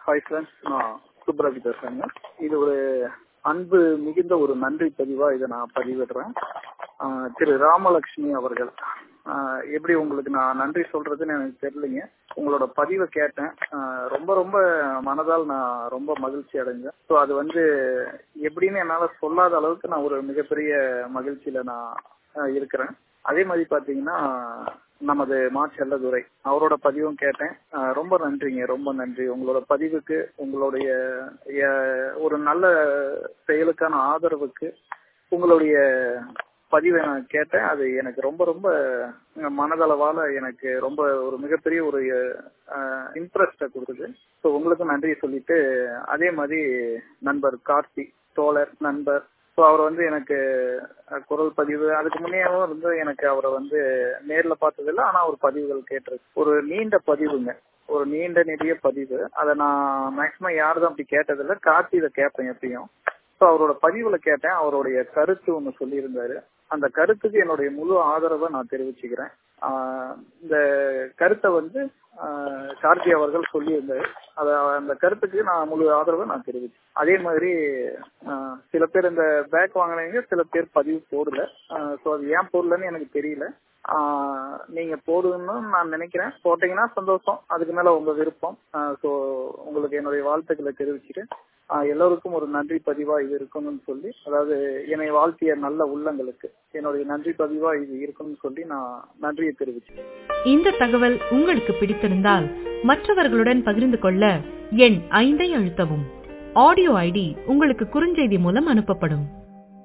hi friends நான் சுப்ராஜ் பேசுறேங்க இது ஒரு அன்பு மிகுந்த ஒரு நன்றி பதிவா இதை நான் பதிவிடுறேன் ஆஹ் திரு ராமலட்சுமி அவர்கள் ஆஹ் எப்படி உங்களுக்கு நான் நன்றி சொல்றதுன்னு எனக்கு தெரியலைங்க உங்களோட பதிவை கேட்டேன் ஆஹ் ரொம்ப ரொம்ப மனதால் நான் ரொம்ப மகிழ்ச்சி அடைஞ்சேன் ஸோ அது வந்து எப்படின்னு என்னால சொல்லாத அளவுக்கு நான் ஒரு மிகப்பெரிய மகிழ்ச்சியில நான் ஆஹ் இருக்கிறேன் அதே மாதிரி பாத்தீங்கன்னா நமது மா செல்லதுரை அவரோட பதிவும் கேட்டேன் ஆஹ் ரொம்ப நன்றிங்க ரொம்ப நன்றி உங்களோட பதிவுக்கு உங்களுடைய அஹ், ஒரு நல்ல செயலுக்கான ஆதரவுக்கு உங்களுடைய பதிவை நான் கேட்டேன் அது எனக்கு ரொம்ப ரொம்ப மனதளவால எனக்கு ரொம்ப ஒரு மிகப்பெரிய ஒரு இன்ட்ரெஸ்ட கொடுக்குது ஸோ உங்களுக்கு நன்றி சொல்லிட்டு அதே மாதிரி நண்பர் கார்த்தி தோழர் நண்பர் ஸோ அவர் வந்து எனக்கு அஹ், குரல் பதிவு அதுக்கு முன்னேவும் இருந்து எனக்கு அவரை வந்து நேர்ல பார்த்ததில்ல ஆனா ஒரு பதிவுகள் கேட்டிருக்கு ஒரு நீண்ட பதிவுங்க ஒரு நீண்ட நெடிய பதிவு அதை நான் மேக்சிமம் யாரும் அப்படி கேட்டதில்ல கார்த்தி இதை கேட்பேன் எப்பயும் ஸோ அவரோட பதிவுல கேட்டேன் அவருடைய கருத்து ஒன்று சொல்லியிருந்தாரு அந்த கருத்துக்கு என்னுடைய முழு ஆதரவை நான் தெரிவிச்சுக்கிறேன் ஆஹ் இந்த கருத்தை வந்து ஆஹ் கார்த்தி அவர்கள் சொல்லியிருந்தாரு அத அந்த கருத்துக்கு நான் முழு ஆதரவை நான் தெரிவிச்சேன் அதே மாதிரி ஆஹ் சில பேர் இந்த பேக் வாங்கினீங்க சில பேர் பதிவு போடல ஸோ அது ஏன் போடலன்னு எனக்கு தெரியல ஆஹ் நீங்க போடுன்னு நான் நினைக்கிறேன் போட்டீங்கன்னா சந்தோஷம் அதுக்கு மேல உங்க விருப்பம் ஸோ உங்களுக்கு என்னுடைய வாழ்த்துக்களை தெரிவிச்சுட்டு ஆஹ் எல்லோருக்கும் ஒரு நன்றி பதிவா இது இருக்கணும்னு சொல்லி அதாவது என்னை வாழ்த்திய நல்ல உள்ளங்களுக்கு என்னுடைய நன்றி பதிவா இது இருக்கணும்னு சொல்லி நான் நன்றியை தெரிவிச்சேன் இந்த தகவல் உங்களுக்கு பிடித்திருந்தால் மற்றவர்களுடன் பகிர்ந்து கொள்ள எண் ஐந்தை அழுத்தவும் ஆடியோ ஐடி உங்களுக்கு குறுஞ்செய்தி மூலம் அனுப்பப்படும்